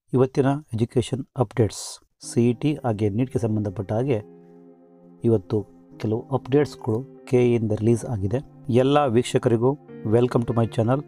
ಇವತ್ತಿನ education updates C E T ಹಾಗೆ ನೀಟ್ಗೆ ಸಂಬಂಧಪಟ್ಟ ಹಾಗೆ ಇವತ್ತು ಕೆಲವು ಅಪ್ಡೇಟ್ಸ್ಗಳು ಕೆ ಇಂದ ರಿಲೀಸ್ ಆಗಿದೆ ಎಲ್ಲ ವೀಕ್ಷಕರಿಗೂ welcome to my channel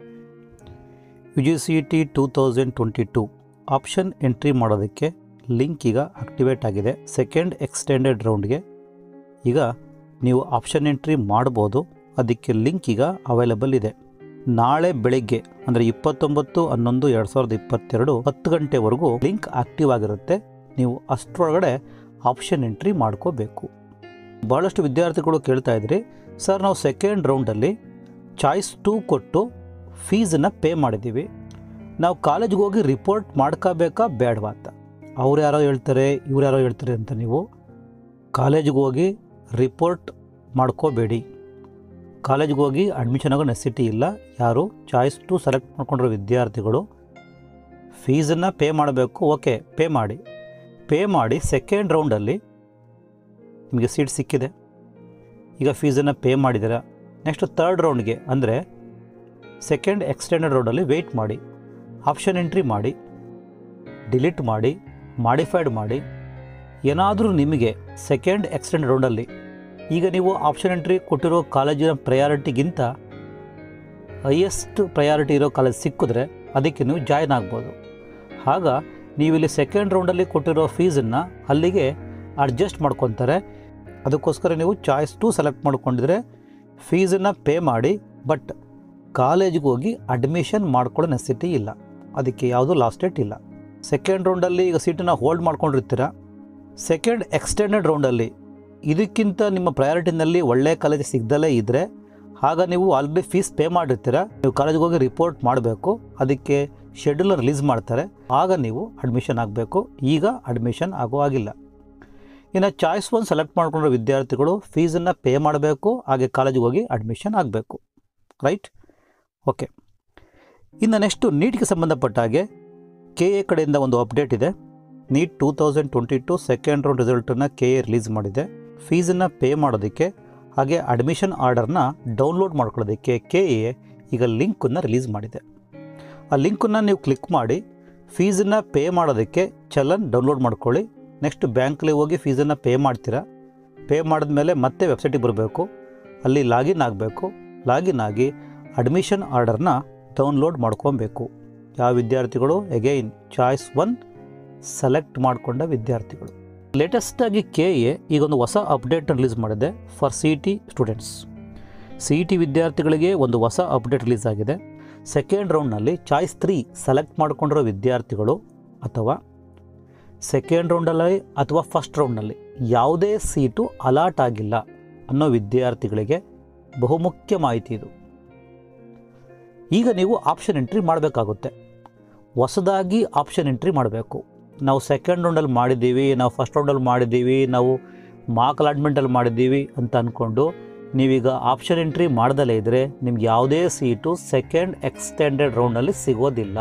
U G C T two thousand twenty two option entry ಮಾಡೋದಕ್ಕೆ ಲಿಂಕ್ ಈಗ ಆಕ್ಟಿವೇಟ್ ಆಗಿದೆ ಸೆಕೆಂಡ್ ಎಕ್ಸ್ಟೆಂಡೆಡ್ ರೌಂಡ್ಗೆ ಈಗ ನೀವು ಆಪ್ಷನ್ ಎಂಟ್ರಿ ಮಾಡ್ಬೋದು ಅದಕ್ಕೆ ಲಿಂಕ್ ಈಗ ಅವೈಲಬಲ್ ಇದೆ ನಾಳೆ ಬೆಳಿಗ್ಗೆ ಅಂದರೆ ಇಪ್ಪತ್ತೊಂಬತ್ತು ಹನ್ನೊಂದು ಎರಡು ಸಾವಿರದ ಇಪ್ಪತ್ತೆರಡು ಹತ್ತು ಗಂಟೆವರೆಗೂ ಲಿಂಕ್ ಆಕ್ಟಿವ್ ಆಗಿರುತ್ತೆ ನೀವು ಅಷ್ಟರೊಳಗಡೆ ಆಪ್ಷನ್ ಎಂಟ್ರಿ ಮಾಡ್ಕೋಬೇಕು ಭಾಳಷ್ಟು ವಿದ್ಯಾರ್ಥಿಗಳು ಕೇಳ್ತಾ ಇದ್ರಿ ಸರ್ ನಾವು ಸೆಕೆಂಡ್ ರೌಂಡಲ್ಲಿ ಚಾಯ್ಸ್ ಟೂ ಕೊಟ್ಟು ಫೀಸನ್ನು ಪೇ ಮಾಡಿದ್ದೀವಿ ನಾವು ಕಾಲೇಜ್ಗೆ ಹೋಗಿ ರಿಪೋರ್ಟ್ ಮಾಡ್ಕೋಬೇಕಾ ಬೇಡವಾ ಅಂತ ಅವ್ರು ಯಾರೋ ಹೇಳ್ತಾರೆ ಇವ್ರು ಯಾರೋ ಹೇಳ್ತಾರೆ ಅಂತ ನೀವು ಕಾಲೇಜ್ಗೆ ಹೋಗಿ ರಿಪೋರ್ಟ್ ಮಾಡ್ಕೋಬೇಡಿ ಕಾಲೇಜ್ಗೆ ಹೋಗಿ ಅಡ್ಮಿಷನ್ ಆಗೋ ನೆಸಿಟಿ ಇಲ್ಲ ಯಾರು ಚಾಯ್ಸ್ ಟು ಸೆಲೆಕ್ಟ್ ಮಾಡ್ಕೊಂಡಿರೋ ವಿದ್ಯಾರ್ಥಿಗಳು ಫೀಸನ್ನು ಪೇ ಮಾಡಬೇಕು ಓಕೆ ಪೇ ಮಾಡಿ ಪೇ ಮಾಡಿ ಸೆಕೆಂಡ್ ರೌಂಡಲ್ಲಿ ನಿಮಗೆ ಸೀಟ್ ಸಿಕ್ಕಿದೆ ಈಗ ಫೀಸನ್ನು ಪೇ ಮಾಡಿದ್ದೀರಾ ನೆಕ್ಸ್ಟ್ ತರ್ಡ್ ರೌಂಡ್ಗೆ ಅಂದರೆ ಸೆಕೆಂಡ್ ಎಕ್ಸ್ಟೆಂಡೆಡ್ ರೌಂಡಲ್ಲಿ ವೆಯ್ಟ್ ಮಾಡಿ ಆಪ್ಷನ್ ಎಂಟ್ರಿ ಮಾಡಿ ಡಿಲೀಟ್ ಮಾಡಿ ಮಾಡಿಫೈಡ್ ಮಾಡಿ ಏನಾದರೂ ನಿಮಗೆ ಸೆಕೆಂಡ್ ಎಕ್ಸ್ಟೆಂಡ್ ರೌಂಡಲ್ಲಿ ಈಗ ನೀವು ಆಪ್ಷನ್ ಎಂಟ್ರಿ ಕೊಟ್ಟಿರೋ ಕಾಲೇಜಿನ ಪ್ರಯಾರಿಟಿಗಿಂತ ಹೈಯೆಸ್ಟ್ ಪ್ರಯಾರಿಟಿ ಇರೋ ಕಾಲೇಜ್ ಸಿಕ್ಕಿದ್ರೆ ಅದಕ್ಕೆ ನೀವು ಜಾಯ್ನ್ ಆಗ್ಬೋದು ಆಗ ನೀವಿಲ್ಲಿ ಸೆಕೆಂಡ್ ರೌಂಡಲ್ಲಿ ಕೊಟ್ಟಿರೋ ಫೀಸನ್ನು ಅಲ್ಲಿಗೆ ಅಡ್ಜಸ್ಟ್ ಮಾಡ್ಕೊತಾರೆ ಅದಕ್ಕೋಸ್ಕರ ನೀವು ಚಾಯ್ಸ್ ಟು ಸೆಲೆಕ್ಟ್ ಮಾಡ್ಕೊಂಡಿದ್ರೆ ಫೀಸನ್ನು ಪೇ ಮಾಡಿ ಬಟ್ ಕಾಲೇಜಿಗೆ ಹೋಗಿ ಅಡ್ಮಿಷನ್ ಮಾಡ್ಕೊಳ್ಳೋ ನೆಸಿಟಿ ಇಲ್ಲ ಅದಕ್ಕೆ ಯಾವುದೂ ಲಾಸ್ಟ್ ಡೇಟ್ ಇಲ್ಲ ಸೆಕೆಂಡ್ ರೌಂಡಲ್ಲಿ ಈಗ ಸೀಟನ್ನು ಹೋಲ್ಡ್ ಮಾಡ್ಕೊಂಡಿರ್ತೀರ ಸೆಕೆಂಡ್ ಎಕ್ಸ್ಟೆಂಡೆಡ್ ರೌಂಡಲ್ಲಿ ಇದಕ್ಕಿಂತ ನಿಮ್ಮ ಪ್ರಯಾರಿಟಿನಲ್ಲಿ ಒಳ್ಳೆಯ ಕಾಲೇಜ್ ಸಿಗ್ದಲೇ ಇದ್ದರೆ ಆಗ ನೀವು ಆಲ್ರೆಡಿ ಫೀಸ್ ಪೇ ಮಾಡಿರ್ತೀರ ನೀವು ಕಾಲೇಜಿಗೆ ಹೋಗಿ ರಿಪೋರ್ಟ್ ಮಾಡಬೇಕು ಅದಕ್ಕೆ ಶೆಡ್ಯೂಲ್ ರಿಲೀಸ್ ಮಾಡ್ತಾರೆ ಆಗ ನೀವು ಅಡ್ಮಿಷನ್ ಆಗಬೇಕು ಈಗ ಅಡ್ಮಿಷನ್ ಆಗೋ ಆಗಿಲ್ಲ ಇನ್ನು ಚಾಯ್ಸ್ ಒನ್ ಸೆಲೆಕ್ಟ್ ಮಾಡ್ಕೊಂಡಿರೋ ವಿದ್ಯಾರ್ಥಿಗಳು ಫೀಸನ್ನು ಪೇ ಮಾಡಬೇಕು ಹಾಗೆ ಕಾಲೇಜಿಗೆ ಹೋಗಿ ಅಡ್ಮಿಷನ್ ಆಗಬೇಕು ರೈಟ್ ಓಕೆ ಇನ್ನು ನೆಕ್ಸ್ಟು ನೀಟ್ಗೆ ಸಂಬಂಧಪಟ್ಟ ಹಾಗೆ ಕೆ ಎ ಕಡೆಯಿಂದ ಒಂದು ಅಪ್ಡೇಟ್ ಇದೆ NEET two thousand twenty two second round ರಿಸಲ್ಟನ್ನು ಕೆ ಎ ರಿಲೀಸ್ ಮಾಡಿದೆ ಫೀಸನ್ನು ಪೇ ಮಾಡೋದಕ್ಕೆ ಹಾಗೆ ಅಡ್ಮಿಷನ್ ಆರ್ಡರ್ನ ಡೌನ್ಲೋಡ್ ಮಾಡ್ಕೊಳ್ಳೋದಕ್ಕೆ ಕೆ ಎ ಈಗ ಲಿಂಕನ್ನು ರಿಲೀಸ್ ಮಾಡಿದೆ ಆ ಲಿಂಕನ್ನು ನೀವು ಕ್ಲಿಕ್ ಮಾಡಿ ಫೀಸನ್ನು ಪೇ ಮಾಡೋದಕ್ಕೆ ಚಲನ್ ಡೌನ್ಲೋಡ್ ಮಾಡ್ಕೊಳ್ಳಿ ನೆಕ್ಸ್ಟ್ ಬ್ಯಾಂಕಲ್ಲಿ ಹೋಗಿ ಫೀಸನ್ನು ಪೇ ಮಾಡ್ತೀರಾ ಪೇ ಮಾಡಿದ್ಮೇಲೆ ಮತ್ತೆ ವೆಬ್ಸೈಟಿಗೆ ಬರಬೇಕು ಅಲ್ಲಿ ಲಾಗಿನ್ ಆಗಬೇಕು ಲಾಗಿನ್ ಆಗಿ ಅಡ್ಮಿಷನ್ ಆರ್ಡರ್ನ ಡೌನ್ಲೋಡ್ ಮಾಡ್ಕೊಬೇಕು ಯಾವ ವಿದ್ಯಾರ್ಥಿಗಳು ಎಗೈನ್ ಚಾಯ್ಸ್ ಒನ್ ಸೆಲೆಕ್ಟ್ ಮಾಡಿಕೊಂಡ ವಿದ್ಯಾರ್ಥಿಗಳು ಲೇಟೆಸ್ಟಾಗಿ ಕೆ ಎ ಈಗೊಂದು ಹೊಸ ಅಪ್ಡೇಟ್ ರಿಲೀಸ್ ಮಾಡಿದೆ for C T students C T ವಿದ್ಯಾರ್ಥಿಗಳಿಗೆ ಒಂದು ಹೊಸ ಅಪ್ಡೇಟ್ ರಿಲೀಸ್ ಆಗಿದೆ ಸೆಕೆಂಡ್ ರೌಂಡ್ನಲ್ಲಿ ಚಾಯ್ಸ್ ತ್ರೀ ಸೆಲೆಕ್ಟ್ ಮಾಡ್ಕೊಂಡಿರೋ ವಿದ್ಯಾರ್ಥಿಗಳು ಅಥವಾ ಸೆಕೆಂಡ್ ರೌಂಡಲ್ಲಿ ಅಥವಾ ಫಸ್ಟ್ ರೌಂಡ್ನಲ್ಲಿ ಯಾವುದೇ ಸೀಟು ಅಲಾಟ್ ಆಗಿಲ್ಲ ಅನ್ನೋ ವಿದ್ಯಾರ್ಥಿಗಳಿಗೆ ಬಹುಮುಖ್ಯ ಮಾಹಿತಿ ಇದು ಈಗ ನೀವು ಆಪ್ಷನ್ ಎಂಟ್ರಿ ಮಾಡಬೇಕಾಗುತ್ತೆ ಹೊಸದಾಗಿ ಆಪ್ಷನ್ ಎಂಟ್ರಿ ಮಾಡಬೇಕು ನಾವು ಸೆಕೆಂಡ್ ರೌಂಡಲ್ಲಿ ಮಾಡಿದ್ದೀವಿ ನಾವು ಫಸ್ಟ್ ರೌಂಡಲ್ಲಿ ಮಾಡಿದ್ದೀವಿ ನಾವು ಮಾರ್ಕ್ ಅಲಾಟ್ಮೆಂಟಲ್ಲಿ ಮಾಡಿದ್ದೀವಿ ಅಂತ ಅಂದ್ಕೊಂಡು ನೀವೀಗ ಆಪ್ಷನ್ ಎಂಟ್ರಿ ಮಾಡ್ದಲೇ ಇದ್ದರೆ ನಿಮ್ಗೆ ಯಾವುದೇ ಸೀಟು ಸೆಕೆಂಡ್ ಎಕ್ಸ್ಟೆಂಡೆಡ್ ರೌಂಡಲ್ಲಿ ಸಿಗೋದಿಲ್ಲ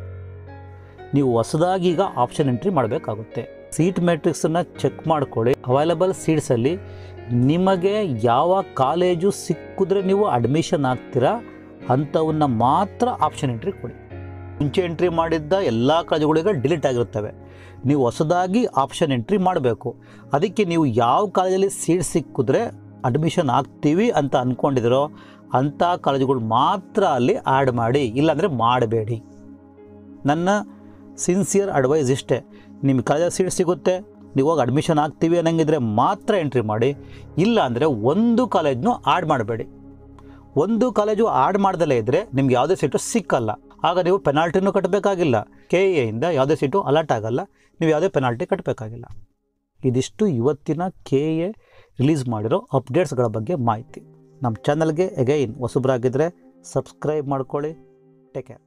ನೀವು ಹೊಸದಾಗಿ ಈಗ ಆಪ್ಷನ್ ಎಂಟ್ರಿ ಮಾಡಬೇಕಾಗುತ್ತೆ ಸೀಟ್ ಮ್ಯಾಟ್ರಿಕ್ಸನ್ನು ಚೆಕ್ ಮಾಡ್ಕೊಳ್ಳಿ ಅವೈಲಬಲ್ ಸೀಟ್ಸಲ್ಲಿ ನಿಮಗೆ ಯಾವ ಕಾಲೇಜು ಸಿಕ್ಕಿದ್ರೆ ನೀವು ಅಡ್ಮಿಷನ್ ಆಗ್ತೀರಾ ಅಂಥವನ್ನ ಮಾತ್ರ ಆಪ್ಷನ್ ಎಂಟ್ರಿ ಕೊಡಿ ಮುಂಚೆ ಎಂಟ್ರಿ ಮಾಡಿದ್ದ ಎಲ್ಲ ಕಾಲೇಜುಗಳಿಗೆ ಡಿಲೀಟ್ ಆಗಿರುತ್ತವೆ ನೀವು ಹೊಸದಾಗಿ ಆಪ್ಷನ್ ಎಂಟ್ರಿ ಮಾಡಬೇಕು ಅದಕ್ಕೆ ನೀವು ಯಾವ ಕಾಲೇಜಲ್ಲಿ ಸೀಟ್ ಸಿಕ್ಕಿದ್ರೆ ಅಡ್ಮಿಷನ್ ಆಗ್ತೀವಿ ಅಂತ ಅಂದ್ಕೊಂಡಿದ್ದೀರೋ ಅಂಥ ಕಾಲೇಜುಗಳು ಮಾತ್ರ ಅಲ್ಲಿ ಆ್ಯಡ್ ಮಾಡಿ ಇಲ್ಲಾಂದರೆ ಮಾಡಬೇಡಿ ನನ್ನ ಸಿನ್ಸಿಯರ್ ಅಡ್ವೈಸ್ ಇಷ್ಟೇ ನಿಮ್ಮ ಕಾಲೇಜಲ್ಲಿ ಸೀಟ್ ಸಿಗುತ್ತೆ ನೀವು ಹೋಗಿ ಅಡ್ಮಿಷನ್ ಆಗ್ತೀವಿ ಅನ್ನಂಗಿದ್ರೆ ಮಾತ್ರ ಎಂಟ್ರಿ ಮಾಡಿ ಇಲ್ಲ ಅಂದರೆ ಒಂದು ಕಾಲೇಜ್ನೂ ಆ್ಯಡ್ ಮಾಡಬೇಡಿ ಒಂದು ಕಾಲೇಜು ಆ್ಯಡ್ ಮಾಡ್ದಲೇ ಇದ್ದರೆ ನಿಮ್ಗೆ ಯಾವುದೇ ಸೀಟು ಸಿಕ್ಕಲ್ಲ ಆಗ ನೀವು ಪೆನಾಲ್ಟಿನೂ ಕಟ್ಟಬೇಕಾಗಿಲ್ಲ ಕೆ ಎಯಿಂದ ಯಾವುದೇ ಸೀಟು ಅಲರ್ಟ್ ಆಗಲ್ಲ ನೀವು ಯಾವುದೇ ಪೆನಾಲ್ಟಿ ಕಟ್ಟಬೇಕಾಗಿಲ್ಲ ಇದಿಷ್ಟು ಇವತ್ತಿನ ಕೆ ಎ ರಿಲೀಸ್ ಮಾಡಿರೋ ಅಪ್ಡೇಟ್ಸ್ಗಳ ಬಗ್ಗೆ ಮಾಹಿತಿ ನಮ್ಮ ಚಾನಲ್ಗೆ ಎಗೈನ್ ಹೊಸಬ್ರಾಗಿದ್ದರೆ ಸಬ್ಸ್ಕ್ರೈಬ್ ಮಾಡ್ಕೊಳ್ಳಿ ಟೇಕ್ ಕೇರ್